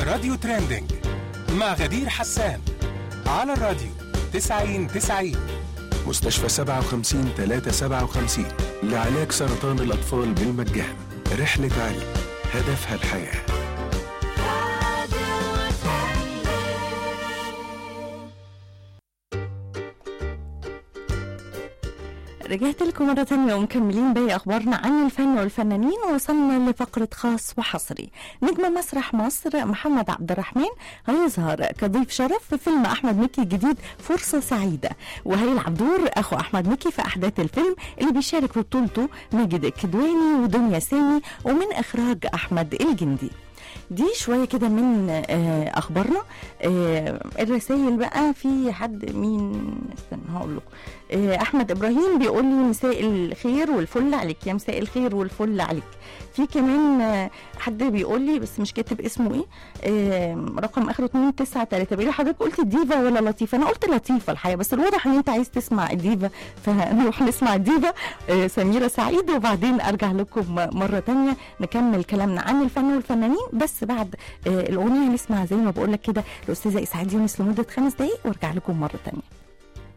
راديو ترندنج مع غدير حسان على الراديو 90 90 مستشفى 57 357 لعلاج سرطان الأطفال بالمجان رحلة علم هدفها الحياه رجعت لكم مرة تانية ومكملين باقي أخبارنا عن الفن والفنانين ووصلنا لفقرة خاص وحصري نجم مسرح مصر محمد عبد الرحمن هيظهر كضيف شرف في فيلم أحمد مكي الجديد فرصة سعيدة وهيلعب دور أخو أحمد مكي في أحداث الفيلم اللي بيشارك في بطولته ماجد الكدواني ودنيا سامي ومن إخراج أحمد الجندي دي شويه كده من آه، اخبارنا آه، الرسائل بقى في حد مين استنى هقول لكم آه، احمد ابراهيم بيقول لي مساء الخير والفل عليك يا مساء الخير والفل عليك في كمان آه، حد بيقول لي بس مش كاتب اسمه ايه آه، رقم اخره 293 بيقول لي حضرتك قلت ديفا ولا لطيفه انا قلت لطيفه الحقيقه بس الواضح ان انت عايز تسمع الديفا فنروح نسمع الديفا آه، سميره سعيد وبعدين ارجع لكم مره تانية نكمل كلامنا عن الفن والفنانين بس بعد آه، الاغنيه هنسمع زي ما بقول لك كده الاستاذه اسعاد يونس لمده خمس دقائق وارجع لكم مره تانية